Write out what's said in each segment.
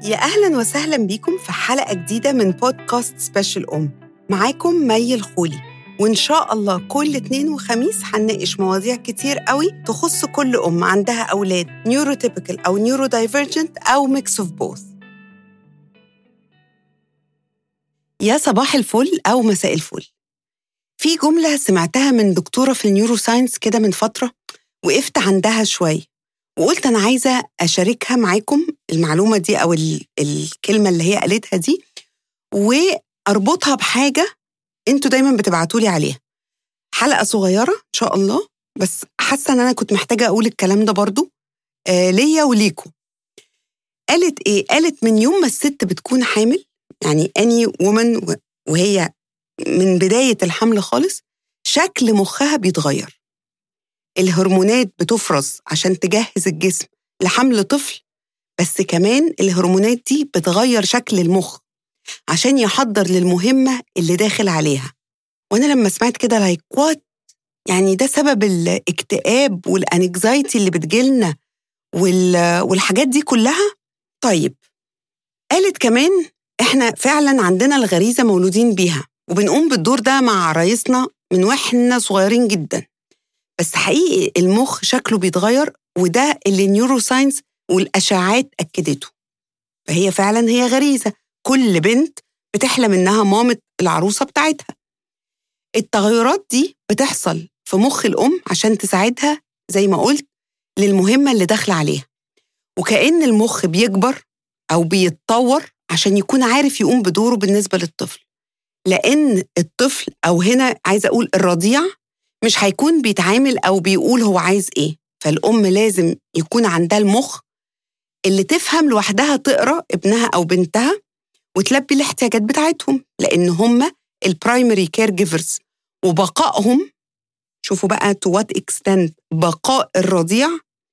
يا أهلا وسهلا بيكم في حلقة جديدة من بودكاست سبيشال أم معاكم مي الخولي وإن شاء الله كل اتنين وخميس هنناقش مواضيع كتير قوي تخص كل أم عندها أولاد نيوروتيبيكال أو نيورو دايفرجنت أو ميكس اوف بوث يا صباح الفل أو مساء الفل في جملة سمعتها من دكتورة في النيورو ساينس كده من فترة وقفت عندها شوية وقلت أنا عايزة أشاركها معاكم المعلومة دي أو ال- الكلمة اللي هي قالتها دي وأربطها بحاجة انتوا دايما بتبعتولي عليها حلقة صغيرة إن شاء الله بس حاسة إن أنا كنت محتاجة أقول الكلام ده برضو آه ليا وليكو قالت إيه؟ قالت من يوم ما الست بتكون حامل يعني أني وومن وهي من بداية الحمل خالص شكل مخها بيتغير الهرمونات بتفرز عشان تجهز الجسم لحمل طفل بس كمان الهرمونات دي بتغير شكل المخ عشان يحضر للمهمة اللي داخل عليها وأنا لما سمعت كده لايك وات يعني ده سبب الاكتئاب والانكزايتي اللي بتجيلنا وال... والحاجات دي كلها طيب قالت كمان احنا فعلا عندنا الغريزة مولودين بيها وبنقوم بالدور ده مع عرايسنا من واحنا صغيرين جدا بس حقيقي المخ شكله بيتغير وده اللي النيورو ساينس والاشعاعات اكدته فهي فعلا هي غريزه كل بنت بتحلم انها مامة العروسه بتاعتها التغيرات دي بتحصل في مخ الام عشان تساعدها زي ما قلت للمهمه اللي داخله عليها وكأن المخ بيكبر او بيتطور عشان يكون عارف يقوم بدوره بالنسبه للطفل لان الطفل او هنا عايزه اقول الرضيع مش هيكون بيتعامل او بيقول هو عايز ايه فالام لازم يكون عندها المخ اللي تفهم لوحدها تقرا ابنها او بنتها وتلبي الاحتياجات بتاعتهم لان هم البرايمري كير جيفرز وبقائهم شوفوا بقى تو وات اكستنت بقاء الرضيع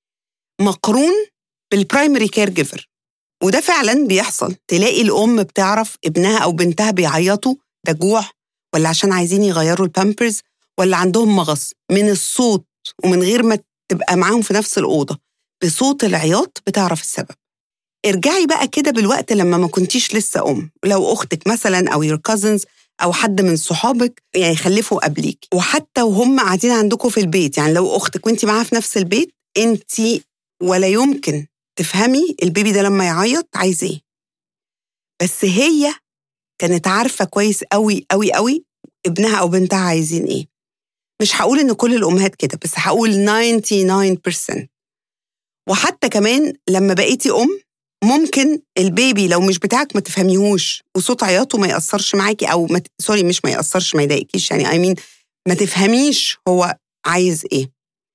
مقرون بالبرايمري كير جيفر وده فعلا بيحصل تلاقي الام بتعرف ابنها او بنتها بيعيطوا ده جوع ولا عشان عايزين يغيروا البامبرز ولا عندهم مغص من الصوت ومن غير ما تبقى معاهم في نفس الأوضة بصوت العياط بتعرف السبب ارجعي بقى كده بالوقت لما ما كنتيش لسه أم لو أختك مثلا أو your cousins أو حد من صحابك يعني خلفوا قبليك وحتى وهم قاعدين عندكم في البيت يعني لو أختك وانت معاها في نفس البيت انت ولا يمكن تفهمي البيبي ده لما يعيط عايز ايه بس هي كانت عارفة كويس قوي قوي قوي ابنها أو بنتها عايزين ايه مش هقول ان كل الامهات كده بس هقول 99% وحتى كمان لما بقيتي ام ممكن البيبي لو مش بتاعك ما تفهميهوش وصوت عياطه ما ياثرش معاكي او ما ت... سوري مش ما ياثرش ما يضايقكيش يعني اي مين ما تفهميش هو عايز ايه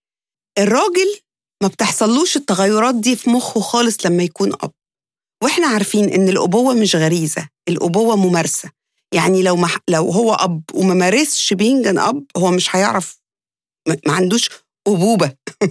الراجل ما بتحصلوش التغيرات دي في مخه خالص لما يكون اب واحنا عارفين ان الابوه مش غريزه الابوه ممارسه يعني لو ما لو هو اب وما مارسش بينج ان اب هو مش هيعرف ما ما عندوش ابوبه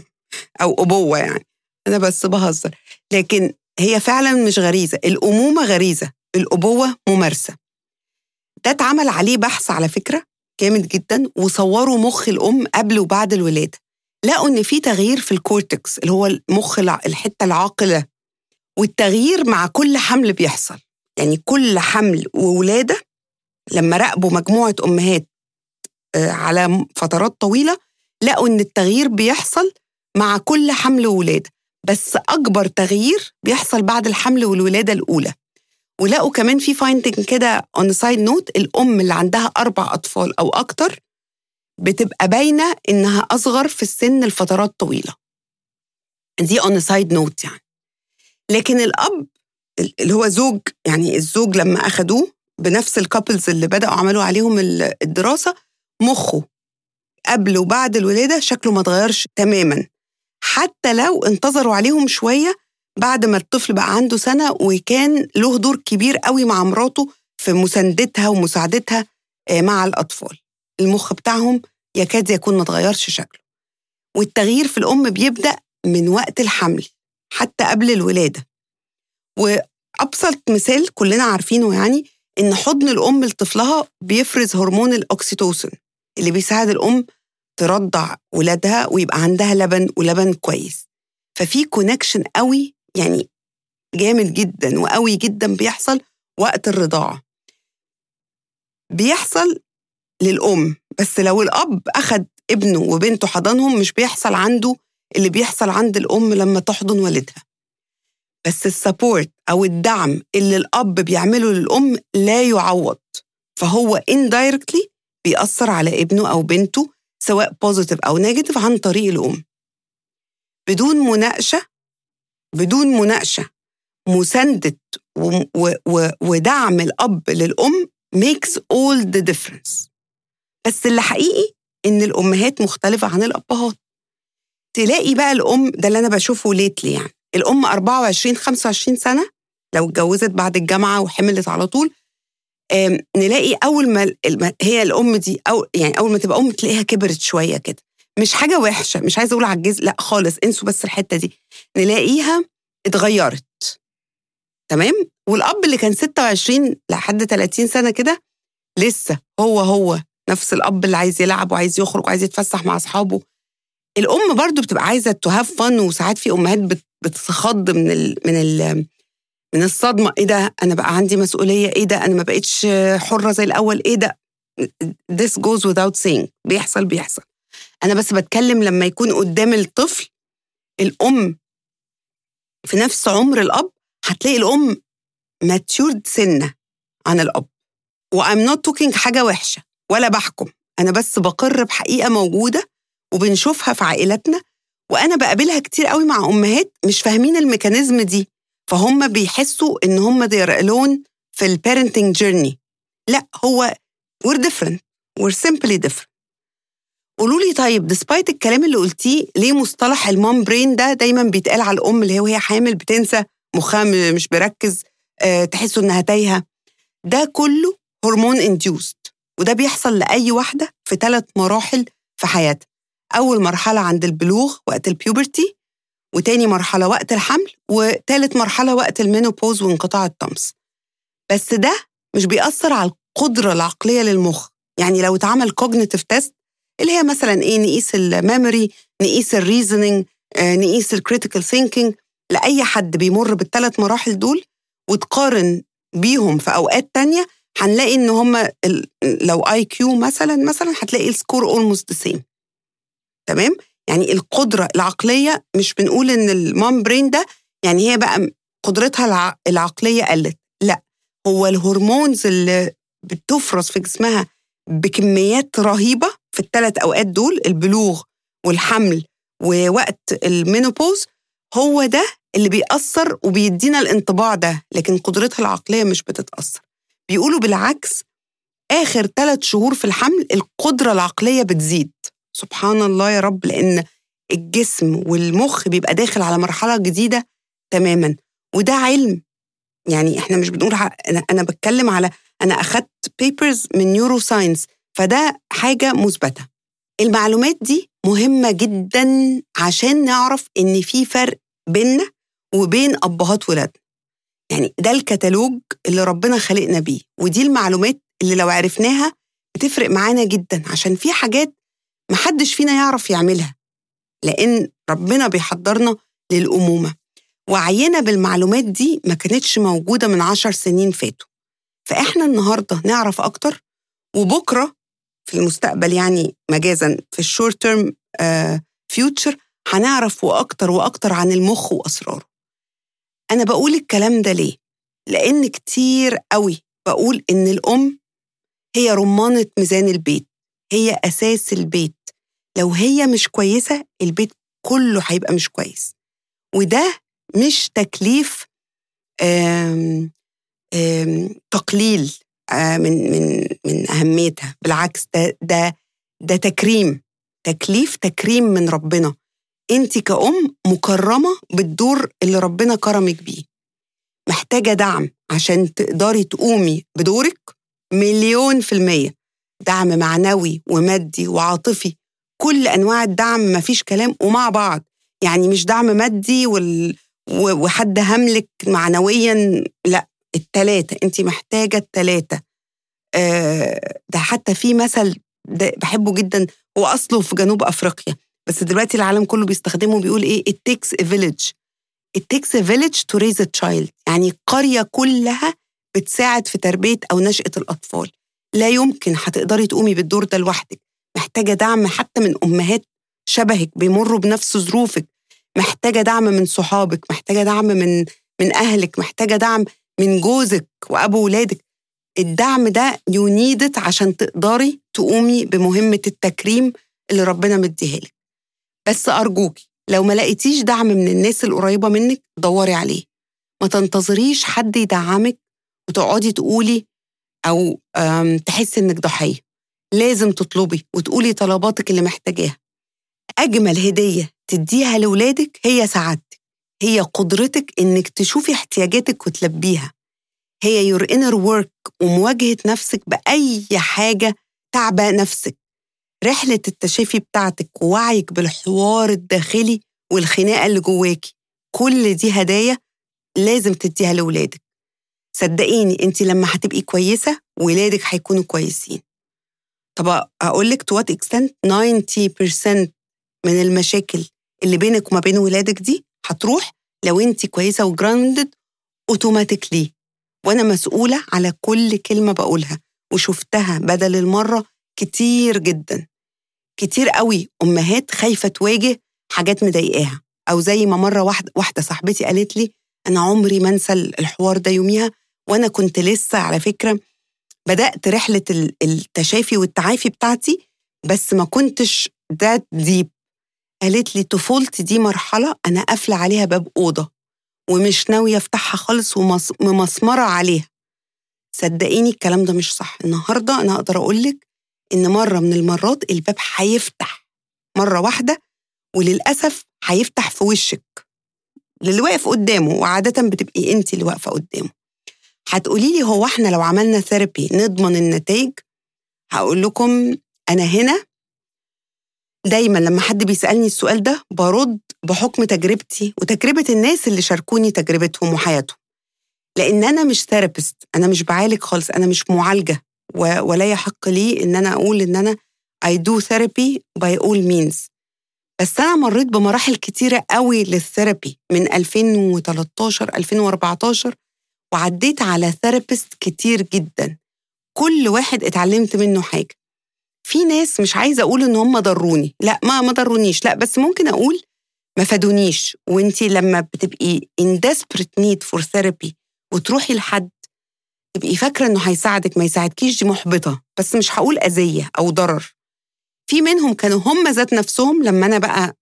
او ابوه يعني انا بس بهزر لكن هي فعلا مش غريزه الامومه غريزه الابوه ممارسه ده اتعمل عليه بحث على فكره جامد جدا وصوروا مخ الام قبل وبعد الولاده لقوا ان في تغيير في الكورتكس اللي هو المخ الع- الحته العاقله والتغيير مع كل حمل بيحصل يعني كل حمل وولاده لما راقبوا مجموعة أمهات آه، على م- فترات طويلة لقوا إن التغيير بيحصل مع كل حمل وولادة بس أكبر تغيير بيحصل بعد الحمل والولادة الأولى ولقوا كمان في فايندنج كده اون سايد نوت الأم اللي عندها أربع أطفال أو أكتر بتبقى باينة إنها أصغر في السن لفترات طويلة دي اون سايد نوت يعني لكن الأب اللي هو زوج يعني الزوج لما أخدوه بنفس الكابلز اللي بدأوا عملوا عليهم ال- الدراسة مخه قبل وبعد الولادة شكله ما اتغيرش تماما حتى لو انتظروا عليهم شوية بعد ما الطفل بقى عنده سنة وكان له دور كبير قوي مع مراته في مساندتها ومساعدتها آه، مع الأطفال المخ بتاعهم يكاد يكون ما اتغيرش شكله والتغيير في الأم بيبدأ من وقت الحمل حتى قبل الولادة وأبسط مثال كلنا عارفينه يعني إن حضن الأم لطفلها بيفرز هرمون الأكسيتوسين اللي بيساعد الأم ترضع ولادها ويبقى عندها لبن ولبن كويس ففي كونكشن قوي يعني جامد جدا وقوي جدا بيحصل وقت الرضاعة بيحصل للأم بس لو الأب أخد ابنه وبنته حضنهم مش بيحصل عنده اللي بيحصل عند الأم لما تحضن والدها بس السبورت أو الدعم اللي الأب بيعمله للأم لا يعوض فهو indirectly بيأثر على ابنه أو بنته سواء بوزيتيف أو نيجاتيف عن طريق الأم بدون مناقشة بدون مناقشة مساندة ودعم الأب للأم makes all the difference بس اللي حقيقي إن الأمهات مختلفة عن الأبهات تلاقي بقى الأم ده اللي أنا بشوفه ليتلي يعني الأم 24 25 سنة لو اتجوزت بعد الجامعة وحملت على طول نلاقي أول ما هي الأم دي أو يعني أول ما تبقى أم تلاقيها كبرت شوية كده مش حاجة وحشة مش عايزة أقول عجز لا خالص انسوا بس الحتة دي نلاقيها اتغيرت تمام والأب اللي كان 26 لحد 30 سنة كده لسه هو هو نفس الأب اللي عايز يلعب وعايز يخرج وعايز يتفسح مع أصحابه الأم برضو بتبقى عايزة تهاف فن وساعات في أمهات بتتخض من ال من ال من الصدمة إيه ده أنا بقى عندي مسؤولية إيه ده أنا ما بقتش حرة زي الأول إيه ده this goes without saying بيحصل بيحصل أنا بس بتكلم لما يكون قدام الطفل الأم في نفس عمر الأب هتلاقي الأم ماتيورد سنة عن الأب وأم نوت توكينج حاجة وحشة ولا بحكم أنا بس بقر بحقيقة موجودة وبنشوفها في عائلاتنا وأنا بقابلها كتير قوي مع أمهات مش فاهمين الميكانيزم دي فهم بيحسوا إن هم they're alone في البيرنتنج جيرني لا هو we're different we're simply different قولوا لي طيب ديسبايت الكلام اللي قلتيه ليه مصطلح المام برين ده دايما بيتقال على الام اللي هي وهي حامل بتنسى مخها مش بركز أه تحسوا انها تايهه ده كله هرمون انديوست وده بيحصل لاي واحده في ثلاث مراحل في حياتها اول مرحله عند البلوغ وقت البيوبرتي وتاني مرحله وقت الحمل وتالت مرحله وقت المينوبوز وانقطاع الطمس بس ده مش بيأثر على القدره العقليه للمخ يعني لو اتعمل كوجنيتيف تيست اللي هي مثلا ايه نقيس الميموري نقيس الريزنينج آه، نقيس الكريتيكال ثينكينج لاي حد بيمر بالثلاث مراحل دول وتقارن بيهم في اوقات تانية هنلاقي ان هم لو اي كيو مثلا مثلا هتلاقي السكور اولموست ذا سيم تمام يعني القدره العقليه مش بنقول ان المام برين ده يعني هي بقى قدرتها العقليه قلت لا هو الهرمونز اللي بتفرز في جسمها بكميات رهيبه في الثلاث اوقات دول البلوغ والحمل ووقت المينوبوز هو ده اللي بيأثر وبيدينا الانطباع ده لكن قدرتها العقلية مش بتتأثر بيقولوا بالعكس آخر ثلاث شهور في الحمل القدرة العقلية بتزيد سبحان الله يا رب لأن الجسم والمخ بيبقى داخل على مرحلة جديدة تماما وده علم يعني احنا مش بنقول انا انا بتكلم على انا اخدت بيبرز من نيورو ساينس فده حاجه مثبته المعلومات دي مهمه جدا عشان نعرف ان في فرق بيننا وبين ابهات ولادنا يعني ده الكتالوج اللي ربنا خلقنا بيه ودي المعلومات اللي لو عرفناها بتفرق معانا جدا عشان في حاجات محدش فينا يعرف يعملها لأن ربنا بيحضرنا للأمومة وعينا بالمعلومات دي ما كانتش موجودة من عشر سنين فاتوا فإحنا النهاردة نعرف أكتر وبكرة في المستقبل يعني مجازا في الشورت تيرم فيوتشر هنعرف واكتر واكتر عن المخ واسراره انا بقول الكلام ده ليه لان كتير قوي بقول ان الام هي رمانه ميزان البيت هي اساس البيت لو هي مش كويسه البيت كله هيبقى مش كويس وده مش تكليف آم آم تقليل آه، من من من اهميتها بالعكس ده ده ده تكريم تكليف تكريم من ربنا انت كأم مكرمه بالدور اللي ربنا كرمك بيه محتاجه دعم عشان تقدري تقومي بدورك مليون في الميه دعم معنوي ومادي وعاطفي كل انواع الدعم مفيش كلام ومع بعض يعني مش دعم مادي وال... وحد هملك معنويا لا التلاتة انت محتاجة التلاتة آه ده حتى في مثل ده بحبه جدا هو أصله في جنوب أفريقيا بس دلوقتي العالم كله بيستخدمه بيقول إيه it takes a village it takes a village to raise a child يعني القرية كلها بتساعد في تربية أو نشأة الأطفال لا يمكن هتقدري تقومي بالدور ده لوحدك محتاجة دعم حتى من أمهات شبهك بيمروا بنفس ظروفك محتاجة دعم من صحابك محتاجة دعم من من أهلك محتاجة دعم من جوزك وأبو ولادك الدعم ده يونيدت عشان تقدري تقومي بمهمة التكريم اللي ربنا مديها لك بس أرجوكي لو ما لقيتيش دعم من الناس القريبة منك دوري عليه ما تنتظريش حد يدعمك وتقعدي تقولي أو تحسي إنك ضحية لازم تطلبي وتقولي طلباتك اللي محتاجاها أجمل هدية تديها لولادك هي سعادتك هي قدرتك إنك تشوفي احتياجاتك وتلبيها هي يور انر ورك ومواجهة نفسك بأي حاجة تعبى نفسك رحلة التشافي بتاعتك ووعيك بالحوار الداخلي والخناقة اللي جواكي كل دي هدايا لازم تديها لولادك صدقيني انت لما هتبقي كويسة ولادك هيكونوا كويسين طب أقول لك تو وات اكستنت 90% من المشاكل اللي بينك وما بين ولادك دي هتروح لو انت كويسة وجراوندد اوتوماتيكلي وانا مسؤولة على كل كلمة بقولها وشفتها بدل المرة كتير جدا كتير قوي امهات خايفه تواجه حاجات مضايقاها او زي ما مره واحده واحده صاحبتي قالت لي انا عمري ما انسى الحوار ده يوميها وانا كنت لسه على فكره بدات رحله التشافي والتعافي بتاعتي بس ما كنتش ذات ديب قالت لي طفولتي دي مرحله انا قافله عليها باب اوضه ومش ناويه افتحها خالص ومسمره عليها صدقيني الكلام ده مش صح النهارده انا اقدر اقول لك إن مرة من المرات الباب هيفتح مرة واحدة وللأسف هيفتح في وشك للي واقف قدامه وعادة بتبقي أنت اللي واقفة قدامه هتقولي لي هو احنا لو عملنا ثيرابي نضمن النتائج هقول لكم أنا هنا دايما لما حد بيسألني السؤال ده برد بحكم تجربتي وتجربة الناس اللي شاركوني تجربتهم وحياتهم لأن أنا مش ثيرابيست أنا مش بعالج خالص أنا مش معالجة ولا يحق لي ان انا اقول ان انا I do therapy by all means بس انا مريت بمراحل كتيره قوي للثيرابي من 2013 2014 وعديت على ثيرابيست كتير جدا كل واحد اتعلمت منه حاجه في ناس مش عايزه اقول ان هم ضروني لا ما ما ضرونيش لا بس ممكن اقول ما فادونيش وانت لما بتبقي in desperate need for therapy وتروحي لحد تبقي فاكره انه هيساعدك ما يساعدكيش دي محبطه بس مش هقول اذيه او ضرر في منهم كانوا هم ذات نفسهم لما انا بقى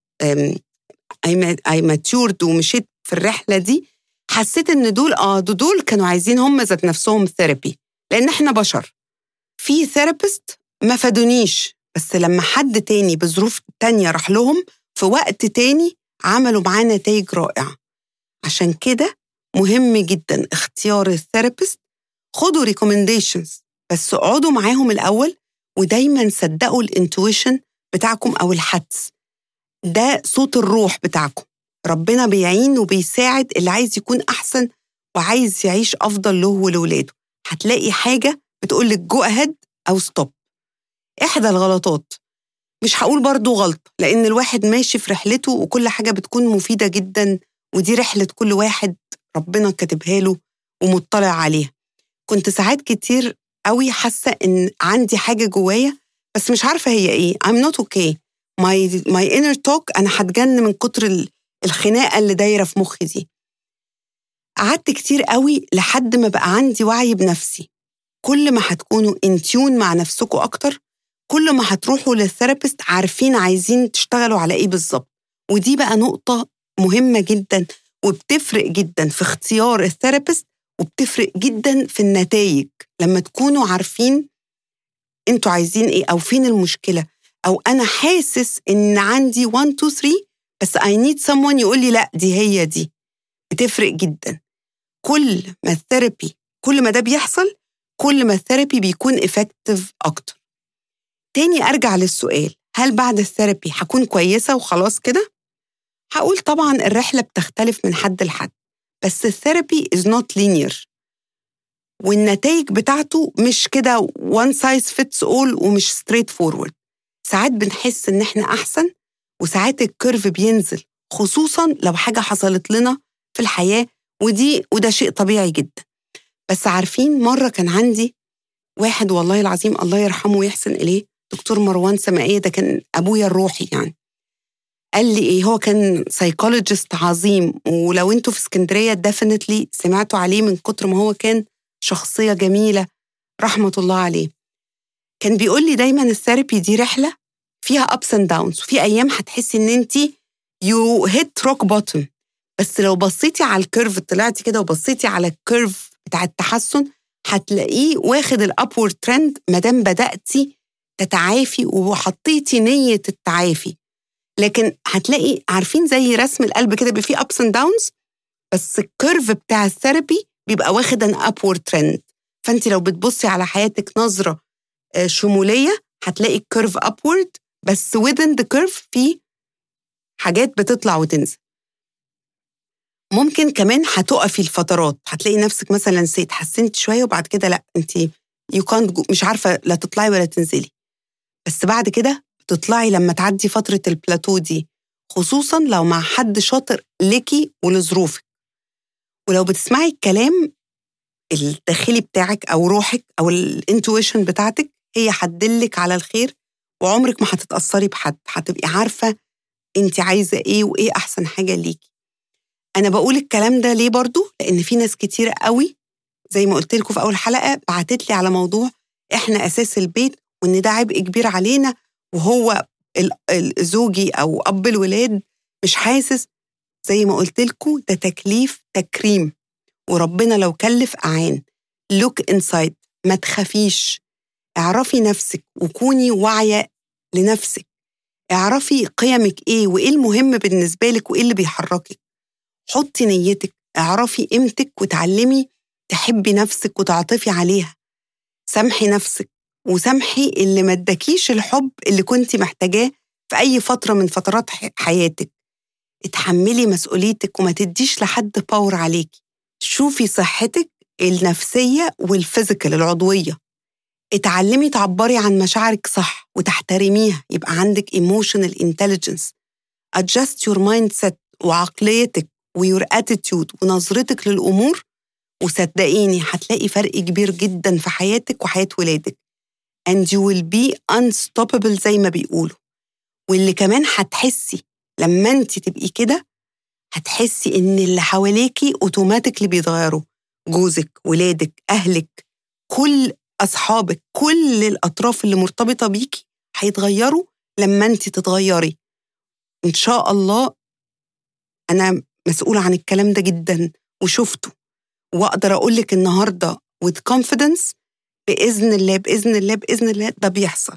اي ماتيورد ومشيت في الرحله دي حسيت ان دول اه دول كانوا عايزين هم ذات نفسهم ثيرابي لان احنا بشر في ثيرابيست ما فادونيش بس لما حد تاني بظروف تانية راح لهم في وقت تاني عملوا معاه نتائج رائعة عشان كده مهم جدا اختيار الثيرابيست خدوا ريكومنديشنز بس اقعدوا معاهم الأول ودايما صدقوا الانتويشن بتاعكم أو الحدس ده صوت الروح بتاعكم ربنا بيعين وبيساعد اللي عايز يكون أحسن وعايز يعيش أفضل له ولولاده هتلاقي حاجة بتقولك جو أهيد أو ستوب إحدى الغلطات مش هقول برضو غلط لأن الواحد ماشي في رحلته وكل حاجة بتكون مفيدة جدا ودي رحلة كل واحد ربنا كاتبها له ومطلع عليها كنت ساعات كتير قوي حاسه ان عندي حاجه جوايا بس مش عارفه هي ايه I'm not okay my my inner talk انا هتجن من كتر الخناقه اللي دايره في مخي دي قعدت كتير قوي لحد ما بقى عندي وعي بنفسي كل ما هتكونوا انتيون مع نفسكم اكتر كل ما هتروحوا للثيرابيست عارفين عايزين تشتغلوا على ايه بالظبط ودي بقى نقطه مهمه جدا وبتفرق جدا في اختيار الثيرابيست وبتفرق جدا في النتائج لما تكونوا عارفين انتوا عايزين ايه او فين المشكله او انا حاسس ان عندي 1 2 3 بس I need someone يقول لي لا دي هي دي بتفرق جدا كل ما الثيرابي كل ما ده بيحصل كل ما الثيرابي بيكون افكتيف اكتر تاني ارجع للسؤال هل بعد الثيرابي هكون كويسه وخلاص كده هقول طبعا الرحله بتختلف من حد لحد بس الثيرابي از نوت لينير والنتائج بتاعته مش كده وان سايز فيتس اول ومش ستريت فورورد ساعات بنحس ان احنا احسن وساعات الكيرف بينزل خصوصا لو حاجه حصلت لنا في الحياة ودي وده شيء طبيعي جدا بس عارفين مرة كان عندي واحد والله العظيم الله يرحمه ويحسن إليه دكتور مروان سمائية ده كان أبويا الروحي يعني قال لي ايه هو كان سايكولوجيست عظيم ولو انتوا في اسكندريه ديفينتلي سمعتوا عليه من كتر ما هو كان شخصيه جميله رحمه الله عليه كان بيقول لي دايما الثيرابي دي رحله فيها ابس اند داونز وفي ايام هتحسي ان انت يو هيت روك بوتوم بس لو بصيتي على الكيرف طلعتي كده وبصيتي على الكيرف بتاع التحسن هتلاقيه واخد الابورد ترند ما دام بداتي تتعافي وحطيتي نيه التعافي لكن هتلاقي عارفين زي رسم القلب كده بيبقى فيه ابس اند داونز بس الكيرف بتاع الثيرابي بيبقى واخد ان ابورد ترند فانت لو بتبصي على حياتك نظره آه، شموليه هتلاقي الكيرف ابورد بس within the curve في حاجات بتطلع وتنزل ممكن كمان هتقفي الفترات هتلاقي نفسك مثلا نسيت حسنت شويه وبعد كده لا انت يو كانت مش عارفه لا تطلعي ولا تنزلي بس بعد كده تطلعي لما تعدي فتره البلاتو دي خصوصا لو مع حد شاطر ليكي ولظروفك ولو بتسمعي الكلام الداخلي بتاعك او روحك او الانتويشن بتاعتك هي هتدلك على الخير وعمرك ما هتتاثري بحد هتبقي عارفه انت عايزه ايه وايه احسن حاجه ليكي انا بقول الكلام ده ليه برضو لان في ناس كتيره قوي زي ما قلت لكم في اول حلقه بعتت لي على موضوع احنا اساس البيت وان ده عبء كبير علينا وهو زوجي او اب الولاد مش حاسس زي ما قلت لكم ده تكليف تكريم وربنا لو كلف اعان لوك انسايد ما تخافيش اعرفي نفسك وكوني واعيه لنفسك اعرفي قيمك ايه وايه المهم بالنسبه لك وايه اللي بيحركك حطي نيتك اعرفي قيمتك وتعلمي تحبي نفسك وتعطفي عليها سامحي نفسك وسامحي اللي ما اداكيش الحب اللي كنتي محتاجاه في اي فتره من فترات حياتك اتحملي مسؤوليتك وما تديش لحد باور عليكي شوفي صحتك النفسيه والفيزيكال العضويه اتعلمي تعبري عن مشاعرك صح وتحترميها يبقى عندك emotional intelligence adjust your mindset وعقليتك ويور اتيتيود ونظرتك للامور وصدقيني هتلاقي فرق كبير جدا في حياتك وحياه ولادك and you will be unstoppable زي ما بيقولوا واللي كمان هتحسي لما انت تبقي كده هتحسي ان اللي حواليكي اوتوماتيكلي بيتغيروا جوزك ولادك اهلك كل اصحابك كل الاطراف اللي مرتبطه بيكي هيتغيروا لما انت تتغيري ان شاء الله انا مسؤوله عن الكلام ده جدا وشفته واقدر اقول لك النهارده with confidence باذن الله باذن الله باذن الله ده بيحصل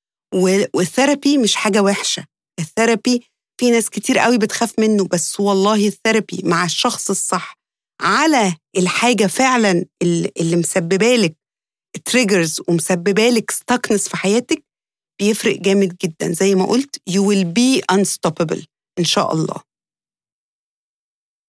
والثيرابي مش حاجه وحشه الثيرابي في ناس كتير قوي بتخاف منه بس والله الثيرابي مع الشخص الصح على الحاجه فعلا اللي, اللي مسببه لك تريجرز ومسببه لك ستاكنس في حياتك بيفرق جامد جدا زي ما قلت you will be unstoppable ان شاء الله